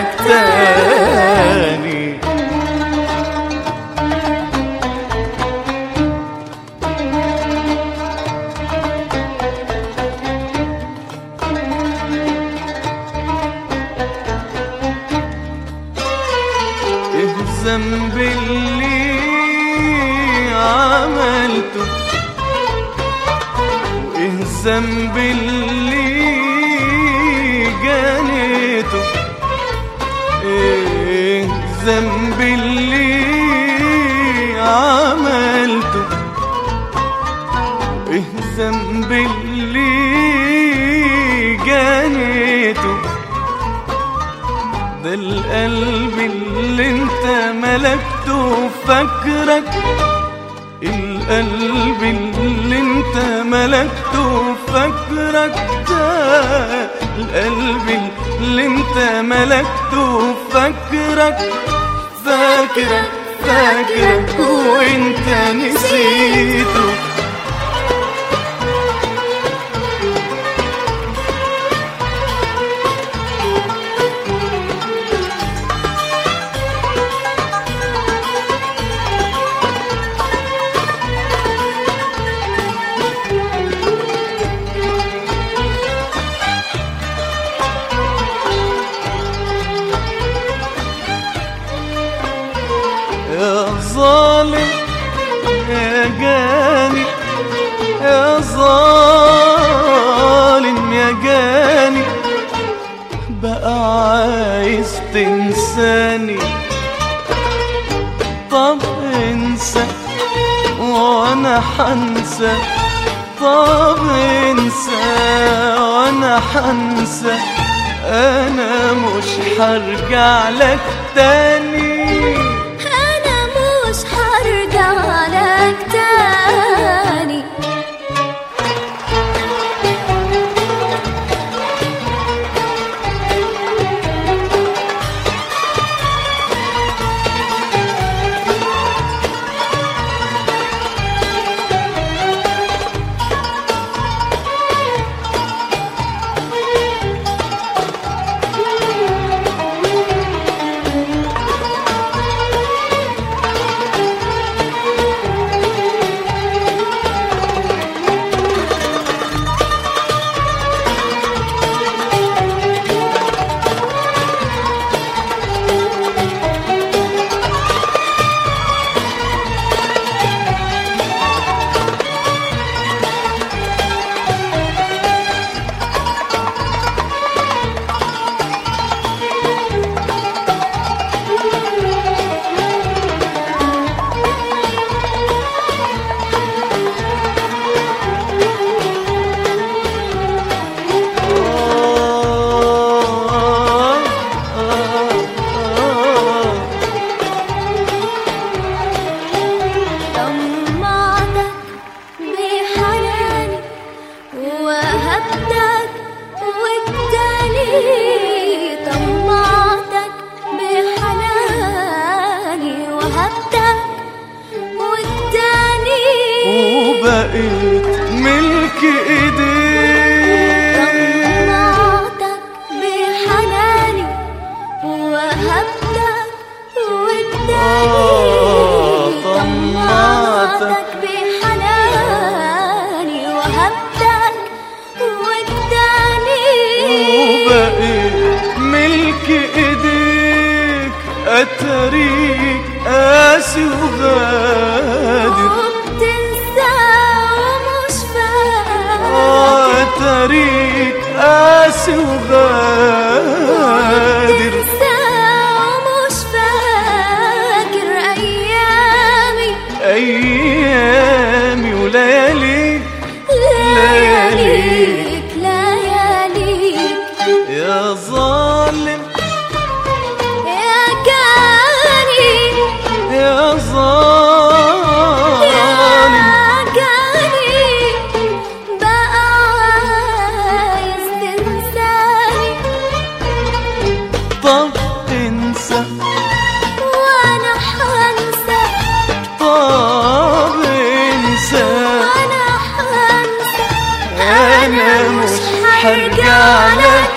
لك تاني ايه الذنب اللي عملته وايه الذنب اللي جنيته ايه الذنب اللي عملته ايه الذنب اللي جنيته ده القلب اللي انت ملكته فاكرك القلب اللي انت ملكته فاكرك ده القلب اللي انت ملكته فاكرك فاكرك فاكرك وانت نسيته يا ظالم يا جاني يا ظالم يا جاني بقى عايز تنساني طب انسى وانا حنسى طب انسى وانا حنسى انا مش هرجع لك تاني أنا مش هرجع لك تاني طمعتك بحناني وهبتك والتاني طمعتك بحناني وهبتك والتاني وبقيت ملك ايديك طمعتك بحناني وهبتك والتاني آه، طمعتك. طمعتك بحناني وهبتك والتاني وبقيت ملك ايديك اتريك قاسي وغادر وبتنسى ومش فاكر اتريك قاسي وغادر بتنسى ومش فاكر أيامي ايامي ولياليك لياليك لياليك يا ظالم يا كاني يا يا ظالم كاني بقى عايز تنساني طب انسى وانا حنسى طب انسى وانا حنسى انا مش هرجع لك